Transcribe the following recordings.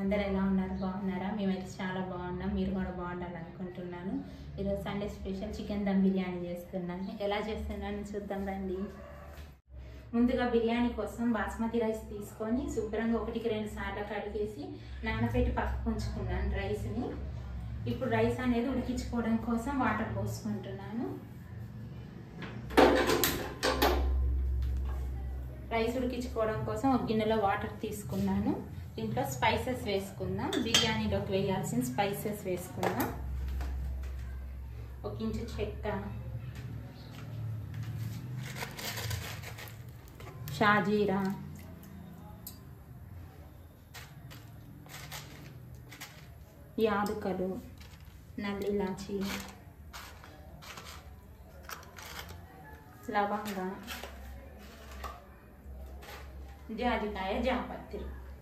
అందరు ఎలా ఉన్నారు బాగున్నారా మేమైతే చాలా బాగున్నాం మీరు కూడా బాగుండాలి అనుకుంటున్నాను ఈరోజు Sunday special chicken dum biryani చేస్తున్నాను ఎలా చేస్తున్నాను చూద్దాం రండి ముందుగా బిర్యానీ కోసం బాస్మతి రైస్ తీసుకొని శుభ్రంగా ఒకటికి రెండు సార్లు కడిగేసి నానబెట్టి పక్కకు ఉంచుకున్నాను రైస్ని ఇప్పుడు రైస్ అనేది ఉడికించుకోవడం కోసం వాటర్ పోసుకుంటున్నాను రైస్ ఉడికించుకోవడం కోసం ఒక గిన్నెలో వాటర్ తీసుకున్నాను దీంట్లో స్పైసెస్ వేసుకుందాం బిర్యానీలోకి వేయాల్సిన స్పైసెస్ వేసుకుందాం ఒక ఇంచు చెక్క షాజీరా యాదుకలు నల్లిలాచి లవంగ జాజికాయ జాపత్రి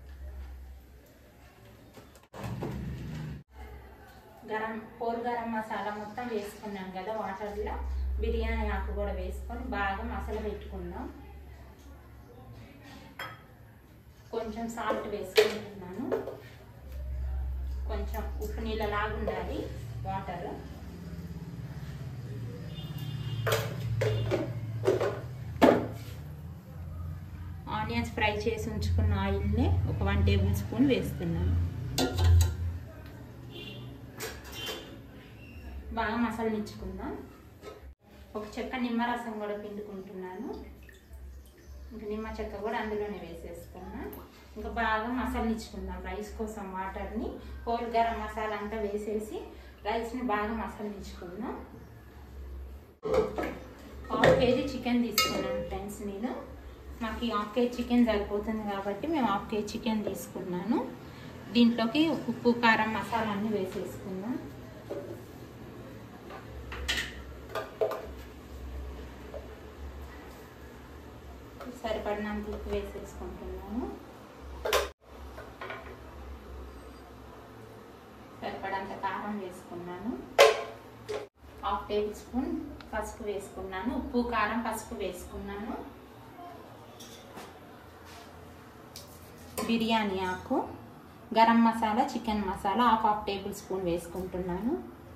గరం పోర్ గరం మసాలా మొత్తం వేసుకున్నాం కదా వాటర్లో బిర్యానీ ఆకు కూడా వేసుకొని బాగా మసాలా పెట్టుకుందాం కొంచెం సాల్ట్ వేసుకుంటున్నాను కొంచెం ఉప్పు నీళ్ళలాగా ఉండాలి వాటర్ ఆనియన్స్ ఫ్రై చేసి ఉంచుకున్న ఆయిల్ని ఒక వన్ టేబుల్ స్పూన్ వేస్తున్నాను బాగా మసాలనిచ్చుకుందాం ఒక చెక్క నిమ్మరసం కూడా పిండుకుంటున్నాను ఇంకా నిమ్మ చెక్క కూడా అందులోనే వేసేస్తున్నా ఇంకా బాగా మసాలనిచ్చుకుందాం రైస్ కోసం వాటర్ని హోల్ గరం మసాలా అంతా వేసేసి రైస్ని బాగా మసాలనిచ్చుకుందాం హాఫ్ కేజీ చికెన్ తీసుకున్నాను ఫ్రెండ్స్ నేను మాకు ఈ హాఫ్ కేజీ చికెన్ సరిపోతుంది కాబట్టి మేము హాఫ్ కేజీ చికెన్ తీసుకున్నాను దీంట్లోకి ఉప్పు కారం మసాలా అన్నీ వేసేసుకుందాం సరిపడినంత ఉప్పు వేసేసుకుంటున్నాను సరిపడంత కారం వేసుకున్నాను హాఫ్ టేబుల్ స్పూన్ పసుపు వేసుకున్నాను ఉప్పు కారం పసుపు వేసుకున్నాను బిర్యానీ ఆకు garam masala chicken masala half half tablespoon వేసుకుంటున్నాను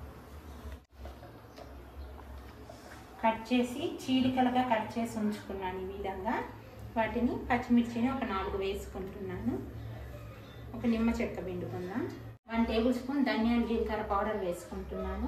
కట్ చేసి చీలికలుగా కట్ చేసి ఉంచుకున్నాను ఈ విధంగా వాటిని పచ్చిమిర్చిని ఒక నాలుగు వేసుకుంటున్నాను ఒక నిమ్మ చెక్క పిండుకుందాం వన్ టేబుల్ స్పూన్ ధనియాల జీలకర్ర పౌడర్ వేసుకుంటున్నాను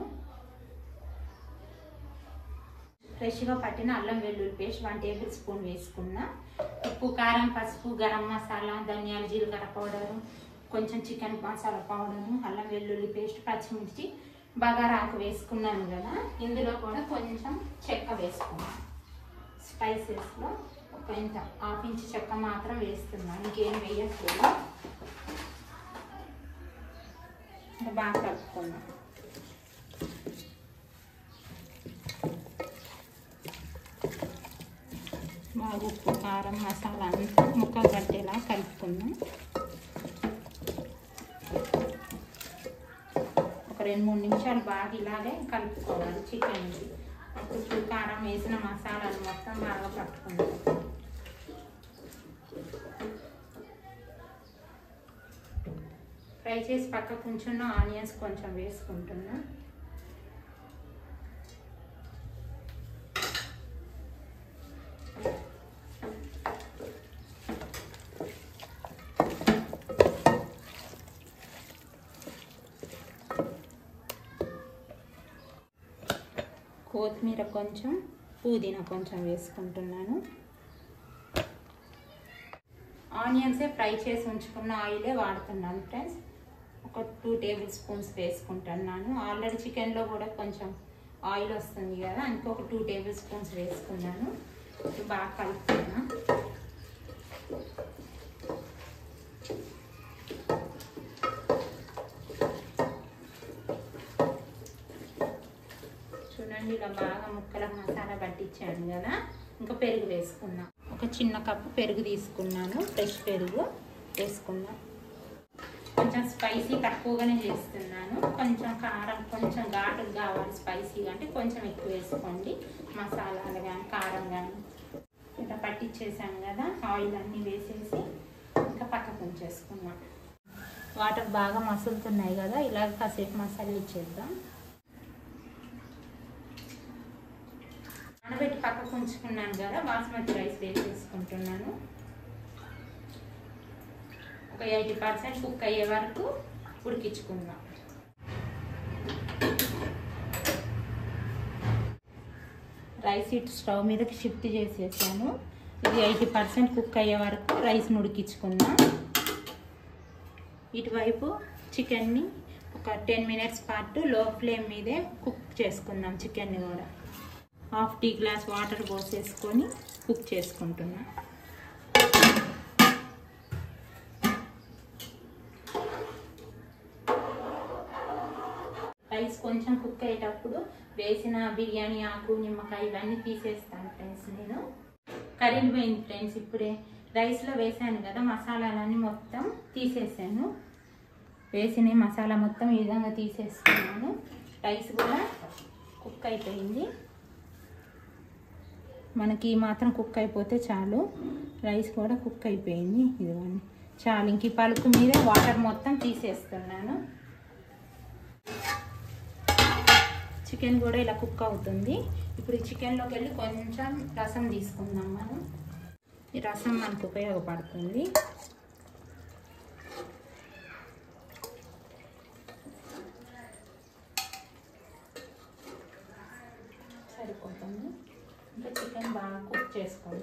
ఫ్రెష్గా పట్టిన అల్లం వెల్లుల్లి పేస్ట్ వన్ టేబుల్ స్పూన్ వేసుకున్నా ఉప్పు కారం పసుపు గరం మసాలా ధనియాల జీలకర్ర పౌడరు కొంచెం చికెన్ మసాలా పౌడరు అల్లం వెల్లుల్లి పేస్ట్ పచ్చిమిర్చి బగారాకు వేసుకున్నాను కదా ఇందులో కూడా కొంచెం చెక్క వేసుకున్నాను స్పైసెస్లో ఒక ఇంత హాఫ్ ఇంచ్ చెక్క మాత్రం వేస్తున్నాను ఇంకేం వేయట్లేదు ఇంకా బాగా కలుపుకున్నాం బాగా ఉప్పు కారం మసాలా అంతా ముక్కలు పట్టేలా కలుపుకుందాం ఒక రెండు మూడు నిమిషాలు బాగా ఇలాగే కలుపుకోవాలి చికెన్కి అప్పుడు ఉప్పు కారం వేసిన మసాలాలు మొత్తం బాగా పట్టుకుందాం ఫ్రై చేసి పక్కకు ఉంచున్న ఆనియన్స్ కొంచెం వేసుకుంటున్నా కొత్తిమీర కొంచెం పుదీనా కొంచెం వేసుకుంటున్నాను ఆనియన్సే ఫ్రై చేసి ఉంచుకున్న ఆయిలే వాడుతున్నాను ఫ్రెండ్స్ ఒక టూ టేబుల్ స్పూన్స్ వేసుకుంటున్నాను ఆల్రెడీ చికెన్లో కూడా కొంచెం ఆయిల్ వస్తుంది కదా ఇంకొక టూ టేబుల్ స్పూన్స్ వేసుకున్నాను బాగా కలుపుతున్నా చూడండి ఇలా బాగా ముక్కలకు మసాలా పట్టించాను కదా ఇంకా పెరుగు వేసుకున్నాం ఒక చిన్న కప్పు పెరుగు తీసుకున్నాను ఫ్రెష్ పెరుగు వేసుకున్నా కొంచెం స్పైసీ తక్కువగానే చేస్తున్నాను కొంచెం కారం కొంచెం ఘాటు కావాలి స్పైసీ అంటే కొంచెం ఎక్కువ వేసుకోండి మసాలాలు కానీ కారం కానీ ఇలా పట్టించేసాం కదా ఆయిల్ అన్నీ వేసేసి ఇంకా పక్కకు ఉంచేసుకున్నాం వాటర్ బాగా మసులుతున్నాయి కదా ఇలాగ కాసేపు మసాలా ఇచ్చేద్దాం నానబెట్టి పక్కకు ఉంచుకున్నాను కదా బాస్మతి రైస్ వేసేసుకుంటున్నాను ఒక ఎయిటీ పర్సెంట్ కుక్ అయ్యే వరకు ఉడికించుకుందాం రైస్ ఇటు స్టవ్ మీదకి షిఫ్ట్ చేసేసాను ఇది ఎయిటీ పర్సెంట్ కుక్ అయ్యే వరకు రైస్ని ఉడికించుకుందాం ఇటువైపు చికెన్ని ఒక టెన్ మినిట్స్ పాటు లో ఫ్లేమ్ మీదే కుక్ చేసుకుందాం చికెన్ని కూడా హాఫ్ టీ గ్లాస్ వాటర్ పోసేసుకొని కుక్ చేసుకుంటున్నా రైస్ కొంచెం కుక్ అయ్యేటప్పుడు వేసిన బిర్యానీ ఆకు నిమ్మకాయ ఇవన్నీ తీసేస్తాను ఫ్రెండ్స్ నేను కర్రీలు పోయింది ఫ్రెండ్స్ ఇప్పుడే రైస్లో వేసాను కదా మసాలాలన్నీ మొత్తం తీసేసాను వేసిన మసాలా మొత్తం ఈ విధంగా తీసేస్తున్నాను రైస్ కూడా కుక్ అయిపోయింది మనకి మాత్రం కుక్ అయిపోతే చాలు రైస్ కూడా కుక్ అయిపోయింది ఇదిగోండి చాలు ఇంక ఈ పలుకు మీద వాటర్ మొత్తం తీసేస్తున్నాను చికెన్ కూడా ఇలా కుక్ అవుతుంది ఇప్పుడు ఈ చికెన్లోకి వెళ్ళి కొంచెం రసం తీసుకుందాం మనం ఈ రసం మనకు ఉపయోగపడుతుంది సరిపోతుంది ఇంకా చికెన్ బాగా కుక్ చేసుకోండి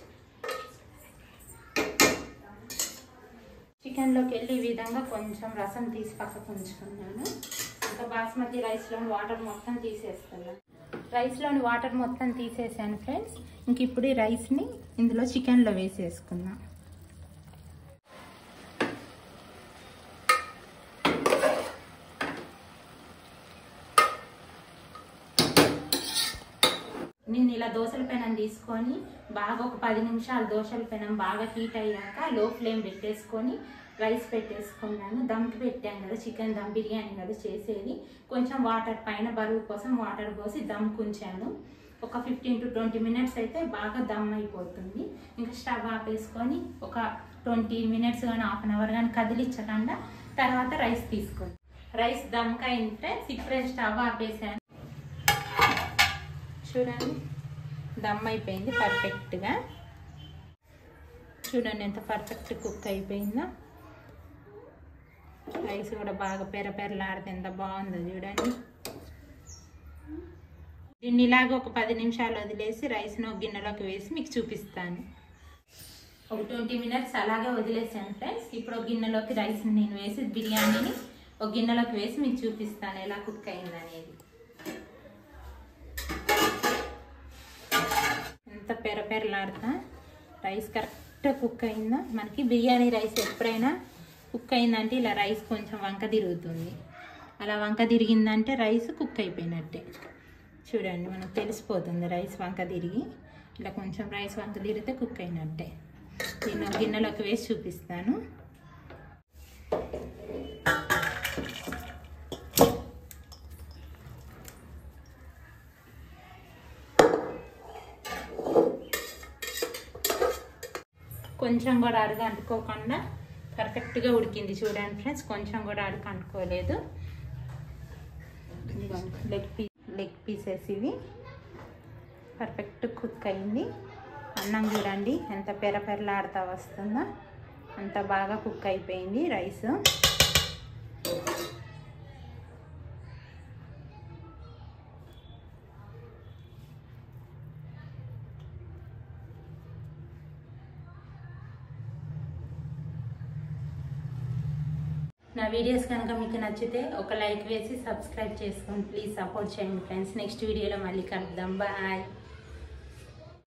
చికెన్లోకి వెళ్ళి ఈ విధంగా కొంచెం రసం తీసి పక్కకు ఉంచుకున్నాను ఇంకా బాస్మతి రైస్లోని వాటర్ మొత్తం తీసేస్తున్నాను రైస్లోని వాటర్ మొత్తం తీసేసాను ఫ్రెండ్స్ ఇంక ఇప్పుడు ఈ రైస్ని ఇందులో చికెన్లో వేసేసుకుందాం నేను ఇలా దోశల పెనం తీసుకొని బాగా ఒక పది నిమిషాలు దోశల పెనం బాగా హీట్ అయ్యాక లో ఫ్లేమ్ పెట్టేసుకొని రైస్ పెట్టేసుకున్నాను దమ్కి పెట్టాను కదా చికెన్ దమ్ బిర్యానీ కదా చేసేది కొంచెం వాటర్ పైన బరువు కోసం వాటర్ పోసి దమ్ కుంచాను ఒక ఫిఫ్టీన్ టు ట్వంటీ మినిట్స్ అయితే బాగా దమ్ అయిపోతుంది ఇంకా స్టవ్ ఆపేసుకొని ఒక ట్వంటీ మినిట్స్ కానీ హాఫ్ అన్ అవర్ కానీ కదిలించకుండా తర్వాత రైస్ తీసుకోండి రైస్ దమ్కి అయితే ఇప్పుడే స్టవ్ ఆపేసాను చూడండి దమ్ అయిపోయింది పర్ఫెక్ట్గా చూడండి ఎంత పర్ఫెక్ట్ కుక్ అయిపోయిందో రైస్ కూడా బాగా పెర పెరలాడితే ఎంత బాగుందో చూడండి దీన్ని ఇలాగ ఒక పది నిమిషాలు వదిలేసి రైస్ని ఒక గిన్నెలోకి వేసి మీకు చూపిస్తాను ఒక ట్వంటీ మినిట్స్ అలాగే వదిలేసాను ఫ్రెండ్స్ ఇప్పుడు ఒక గిన్నెలోకి రైస్ని నేను వేసి బిర్యానీని ఒక గిన్నెలోకి వేసి మీకు చూపిస్తాను ఎలా కుక్ అయింది అనేది ఎంత పెర పెరలాడుతా రైస్ కరెక్ట్ కుక్ అయిందా మనకి బిర్యానీ రైస్ ఎప్పుడైనా కుక్ అయిందంటే ఇలా రైస్ కొంచెం వంక తిరుగుతుంది అలా వంక తిరిగిందంటే రైస్ కుక్ అయిపోయినట్టే చూడండి మనకు తెలిసిపోతుంది రైస్ వంక తిరిగి ఇలా కొంచెం రైస్ వంక తిరిగితే కుక్ అయినట్టే దీన్ని ఒక గిన్నెలోకి వేసి చూపిస్తాను కొంచెం కూడా అడుగు అంటుకోకుండా పర్ఫెక్ట్గా ఉడికింది చూడండి ఫ్రెండ్స్ కొంచెం కూడా అడుగు అంటుకోలేదు ఇదిగోండి లెగ్ పీ లెగ్ పీసెస్ ఇవి పర్ఫెక్ట్ కుక్ అయింది అన్నం చూడండి ఎంత పెర పెరలాడుతా వస్తుందో అంత బాగా కుక్ అయిపోయింది రైస్ నా వీడియోస్ కనుక మీకు నచ్చితే ఒక లైక్ వేసి సబ్స్క్రైబ్ చేసుకోండి ప్లీజ్ సపోర్ట్ చేయండి ఫ్రెండ్స్ నెక్స్ట్ వీడియోలో మళ్ళీ కలుద్దాం బాయ్